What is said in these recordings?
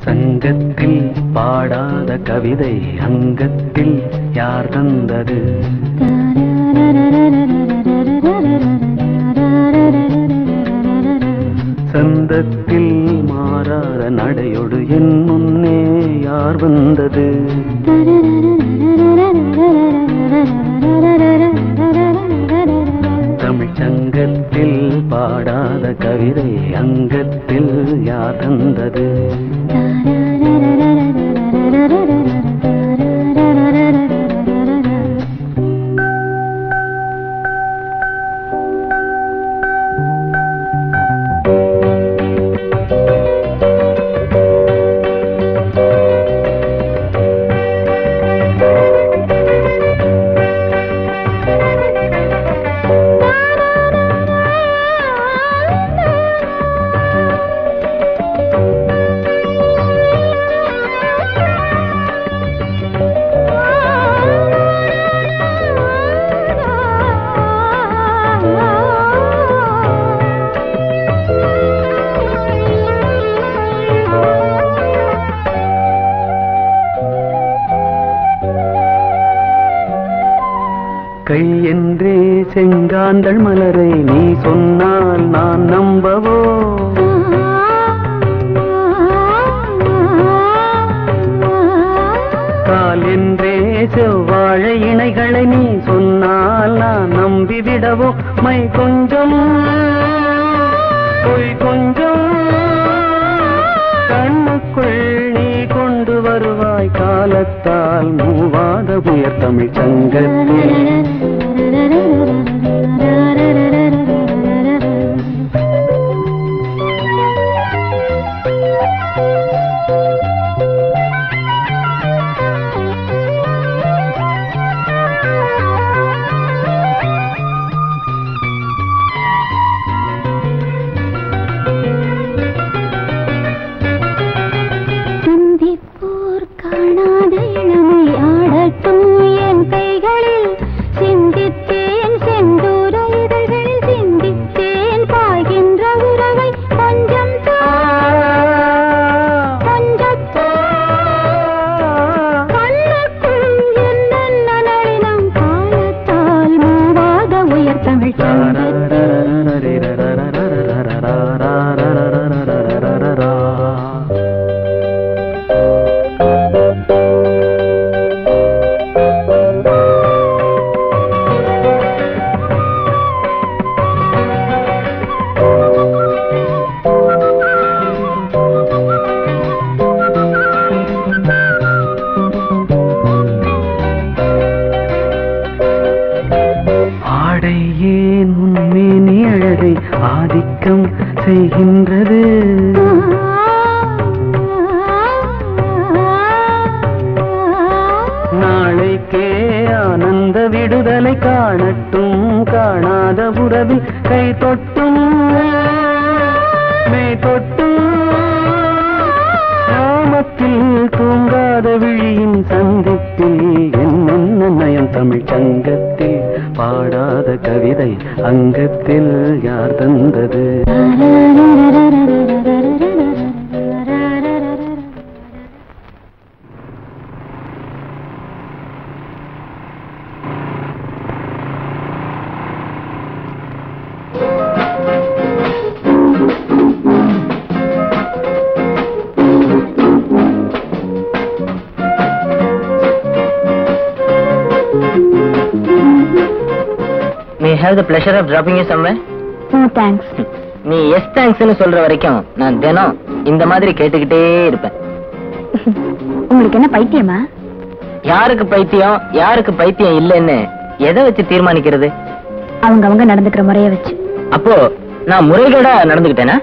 சங்கத்தில் பாடாத கவிதை அங்கத்தில் யார் தந்தது சந்தத்தில் மாறாத நடையொடு என் முன்னே யார் வந்தது தமிழ் சங்கத்தில் பாடாத கவிதை அங்கத்தில் யார் தந்தது கை என்றே செங்காந்தள் மலரை நீ சொன்னால் நான் நம்பவோ கால் என்றே செவ்வாழை இணைகளை நீ சொன்னால் நான் நம்பிவிடவோ மை கொஞ்சம் பொய் கொஞ்சம் கண்ணுக்குள் நீ கொண்டு வருவாய் காலத்தால் மூவாத உயர் தமிழ் சங்கத்தில் சிந்திப்போர் காணாத இளமை ஆடட்டும் என் கைகளில் சிந்தித்தேன் செந்தூர இதழ்களில் சிந்தித்தேன் பாய்கின்ற உறவை கொஞ்சம் தா, கொஞ்சம் தா. கண்ணுக்குள் என்னென்ன நளினம் காலத்தால் மூவாத உயர் தமிழ் சங்கத்தில் ஆடை ஏன் உன்மேனி அழகை ஆதிக்கம் செய்கின்றது நாளைக்கே ஆனந்த விடுதலை காணட்டும் காணாத உறவில் கை தொட்டும் மெய் தொட்டும் கிராமத்தில் தூங்காத விழியின் சந்திப்பில் என்னென்ன நயம் தமிழ் சங்கத்தில் பாடாத கவிதை அங்கத்தில் யார் தந்தது may have the pleasure of dropping you somewhere thanks நீ எஸ் தேங்க்ஸ்னு சொல்ற வரைக்கும் நான் தினம் இந்த மாதிரி கேட்டுக்கிட்டே இருப்பேன் உங்களுக்கு என்ன பைத்தியமா யாருக்கு பைத்தியம் யாருக்கு பைத்தியம் இல்லைன்னு எதை வச்சு தீர்மானிக்கிறது அவங்க அவங்க நடந்துக்கிற முறைய வச்சு அப்போ நான் முறைகேடா நடந்துக்கிட்டேனா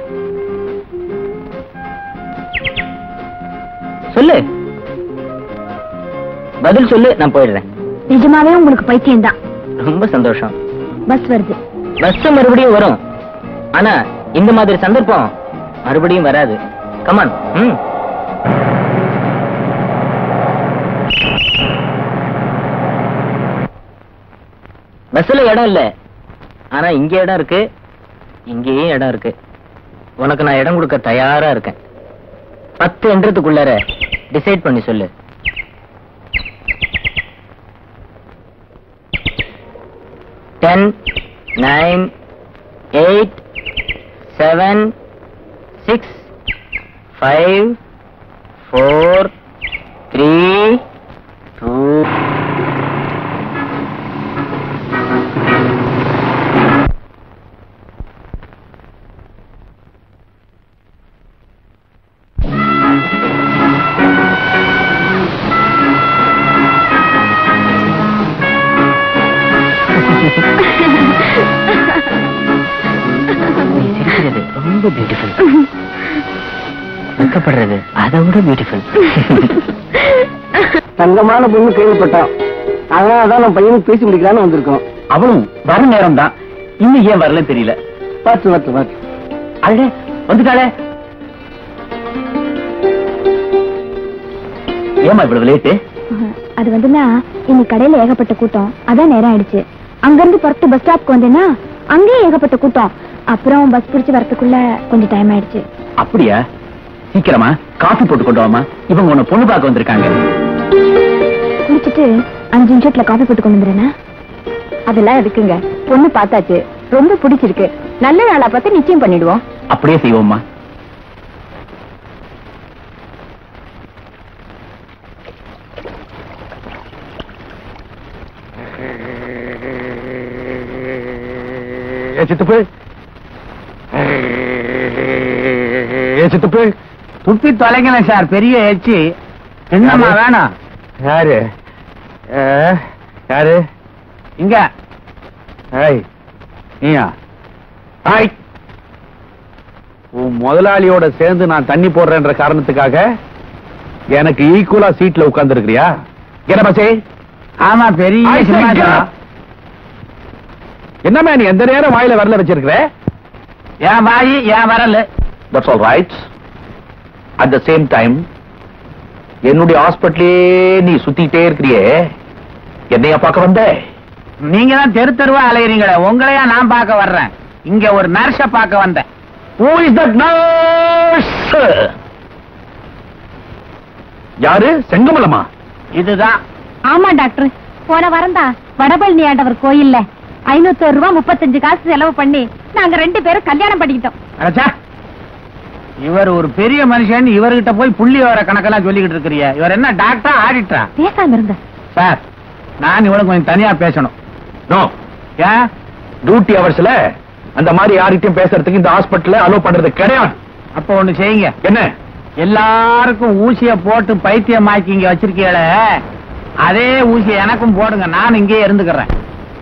சொல்லு பதில் சொல்லு நான் போயிடுறேன் நிஜமாவே உங்களுக்கு பைத்தியம் தான் ரொம்ப சந்தோஷம் பஸ் வருது பஸ் மறுபடியும் வரும் ஆனா இந்த மாதிரி சந்தர்ப்பம் மறுபடியும் வராது கமான் ம் பஸ்ல இடம் இல்ல ஆனா இங்க இடம் இருக்கு இங்கேயும் இடம் இருக்கு உனக்கு நான் இடம் கொடுக்க தயாரா இருக்கேன் பத்து என்றதுக்குள்ளார டிசைட் பண்ணி சொல்லு ten nine eight seven six five four three two சிரிக்கிறது ரொம்ப பியூட்டிஃபுல் வெக்கப்படுறது அதை விட பியூட்டிஃபுல் தங்கமான பொண்ணு கேள்விப்பட்டோம் அதனாலதான் நம்ம பையனுக்கு பேசி முடிக்கலான்னு வந்திருக்கோம் அவளும் வர நேரம் தான் இன்னும் ஏன் வரல தெரியல பார்த்து பார்த்து பார்த்து அடே வந்துட்டாளே ஏமா இவ்வளவு லேட்டு அது வந்துன்னா இன்னைக்கு கடையில ஏகப்பட்ட கூட்டம் அதான் நேரம் ஆயிடுச்சு அங்கிருந்து புறத்து பஸ் ஸ்டாப்க்கு வந்தேன்னா அங்கேயும் ஏகப்பட்ட கூட்டம் அப்புறம் பஸ் பிடிச்சு வரதுக்குள்ள கொஞ்சம் டைம் ஆயிடுச்சு அப்படியா சீக்கிரமா காஃபி போட்டு கொண்டு வாமா இவங்க உன்னை பொண்ணு பார்க்க வந்திருக்காங்க குடிச்சிட்டு அஞ்சு நிமிஷத்துல காஃபி போட்டு கொண்டு வந்துடுறேனா அதெல்லாம் இருக்குங்க பொண்ணு பார்த்தாச்சு ரொம்ப பிடிச்சிருக்கு நல்ல நாளா பார்த்து நிச்சயம் பண்ணிடுவோம் அப்படியே செய்வோம்மா ஏ சித்தப்பு ஏ சித்தப்பு துப்பி தொலைங்களேன் சார் பெரிய எச்சி என்னம்மா யாரு? வேணும் யாரு ஏ, யாரு இங்க ஏய் நீயா ஹாய் உன் முதலாளியோட சேர்ந்து நான் தண்ணி போடுறேன்ற காரணத்துக்காக எனக்கு ஈக்குவலா சீட்ல உட்கார்ந்து இருக்கிறியா என்ன பசே ஆமா பெரிய I said சிம்மாசனம். get என்னமே நீ எந்த நேரம் வாயில வரல வச்சிருக்கிற என் வாயி என் வரல that's all right at the same time என்னுடைய ஹாஸ்பிட்டலே நீ சுத்திட்டே இருக்கிறியே என்னையா பார்க்க வந்த நீங்க தான் தெரு தெருவா அலையறீங்களே உங்களையா நான் பார்க்க வர்றேன் இங்க ஒரு நர்ஸ பார்க்க வந்தேன் Who is that nurse? யாரு செங்கமலமா இதுதான் ஆமா டாக்டர் போன வாரம் தான் வடபழனி ஆண்டவர் கோயில்ல ஐநூத்தி ரூபாய் முப்பத்தஞ்சு காசு செலவு பண்ணி நாங்க ரெண்டு பேரும் கல்யாணம் பண்ணிக்கிட்டோம் அடச்சா இவர் ஒரு பெரிய மனுஷன் இவர்கிட்ட போய் புள்ளி வர கணக்கெல்லாம் சொல்லிக்கிட்டு இருக்கிறிய இவர் என்ன டாக்டரா ஆடிட்டரா பேசாம இருங்க சார் நான் இவனுக்கு கொஞ்சம் தனியா பேசணும் நோ ஏன் டியூட்டி அவர்ஸ்ல அந்த மாதிரி யார்கிட்டயும் பேசுறதுக்கு இந்த ஹாஸ்பிட்டல்ல அலோ பண்றது கிடையாது அப்ப ஒண்ணு செய்யுங்க என்ன எல்லாருக்கும் ஊசிய போட்டு பைத்தியமாக்கி இங்க வச்சிருக்கீங்களே அதே ஊசிய எனக்கும் போடுங்க நான் இங்கேயே இருந்துக்கிறேன்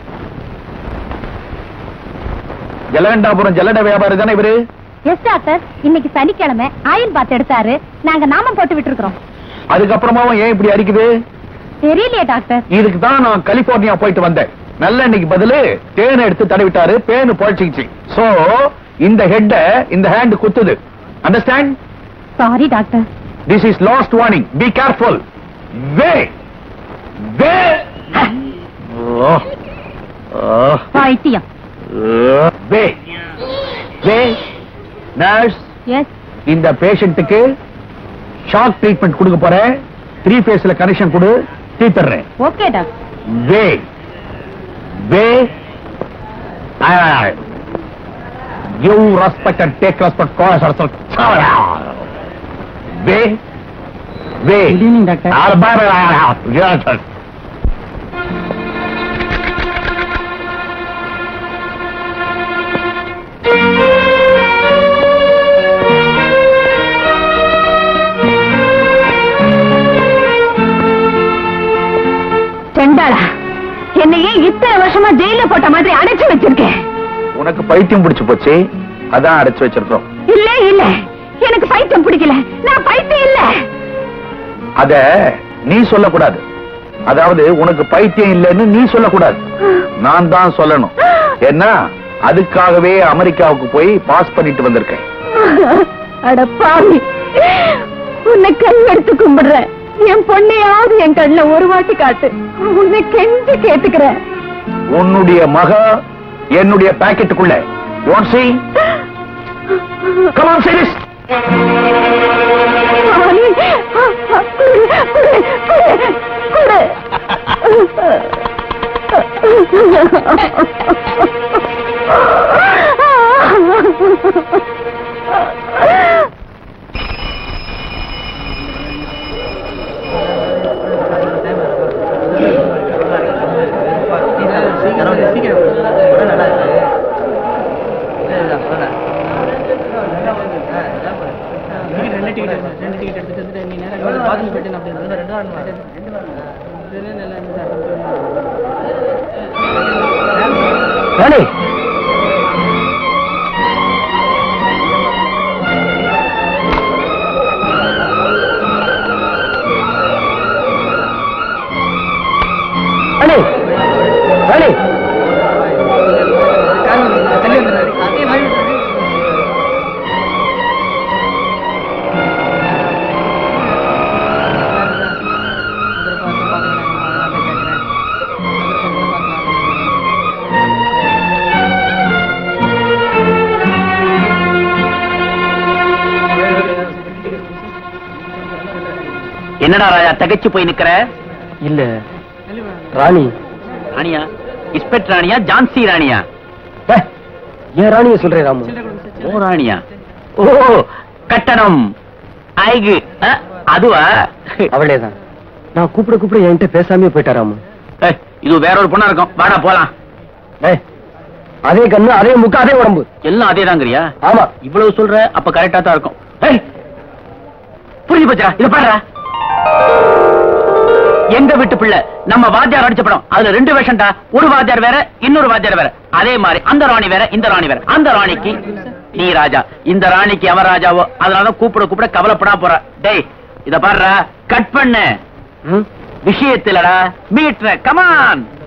ஜலகண்டாபுரம் ஜல்லட வியாபாரி தானே இவரு எஸ் டாக்டர் இன்னைக்கு சனிக்கிழமை ஆயில் பாத்து எடுத்தாரு நாங்க நாமம் போட்டு விட்டு இருக்கிறோம் அதுக்கப்புறமாவும் ஏன் இப்படி அடிக்குது தெரியலையே டாக்டர் இதுக்கு தான் நான் கலிபோர்னியா போயிட்டு வந்தேன் நல்ல இன்னைக்கு பதிலு தேனை எடுத்து தடவிட்டாரு பேனு பொழைச்சிக்கிச்சு சோ இந்த ஹெட்ட இந்த ஹேண்ட் குத்துது understand sorry doctor this is last warning be careful வே வே பைத்தியம் வே வே நர்ஸ் எஸ் இந்த பேஷண்ட்டுக்கு ஷாக் ட்ரீட்மெண்ட் கொடுக்க போறேன் த்ரீ ஃபேஸ்ல கனெக்ஷன் கொடு தீர்த்துறேன் ஓகே டாக்டர் வே வே you respect and take respect cause வே வே Good evening, doctor. Yes, sir. செண்டாளா என்னையே இத்தனை வருஷமா ஜெயில போட்ட மாதிரி அடைச்சு வச்சிருக்கேன் உனக்கு பைத்தியம் பிடிச்சு போச்சு அதான் அடைச்சு வச்சிருக்கோம் இல்ல இல்ல எனக்கு பைத்தியம் பிடிக்கல நான் பைத்தியம் இல்ல அத நீ சொல்லக்கூடாது அதாவது உனக்கு பைத்தியம் இல்லைன்னு நீ சொல்லக்கூடாது நான் தான் சொல்லணும் ஏன்னா அதுக்காகவே அமெரிக்காவுக்கு போய் பாஸ் பண்ணிட்டு வந்திருக்கேன் அட பாவி உன்னை கண் எடுத்து கும்பிடுறேன் என் பொண்ணையாவது என் கண்ணுல ஒரு வாட்டி காட்டு உன்னை கெஞ்சி கேட்டுக்கிறேன் உன்னுடைய மக என்னுடைய பாக்கெட்டுக்குள்ள யோன் சி Come on, say this. Rani, குடு, குடு, குடு, குடு. ராணி ராணி ராணி என்னடா ராஜா தகைச்சு போய் நிக்கிற இல்ல ராணி ராணியா இஸ்பெக்டர் ராணியா ஜான்சி ராணியா ஏய், ஏன் ராணிய சொல்றேன் ராமு ஓ ராணியா ஓ கட்டணம் ஐகு அ, அதுவா அவளேதான் நான் கூப்பிட கூப்பிட என்கிட்ட பேசாமே போயிட்டா ராமு ஏய், இது வேற ஒரு பொண்ணா இருக்கும் வாடா போலாம் ஏய், அதே கண்ணு அதே முக்கு அதே உடம்பு எல்லாம் அதேதாங்கறியா ஆமா இவ்வளவு சொல்ற அப்ப கரெக்டா தான் இருக்கும் ஏய், புரிஞ்சு போச்சா இத பாருடா எங்க வீட்டு பிள்ளை நம்ம வாத்தியார் அடிச்ச படம் அதுல ரெண்டு வேஷம்டா ஒரு வாத்தியார் வேற இன்னொரு வாத்தியார் வேற அதே மாதிரி அந்த ராணி வேற இந்த ராணி வேற அந்த ராணிக்கு நீ ராஜா இந்த ராணிக்கு அவன் ராஜாவோ அதனால கூப்பிட கூப்பிட கவலைப்படா போற டேய் இத பாருடா கட் பண்ணு ம்? விஷயத்துலடா மீட்ற கமான்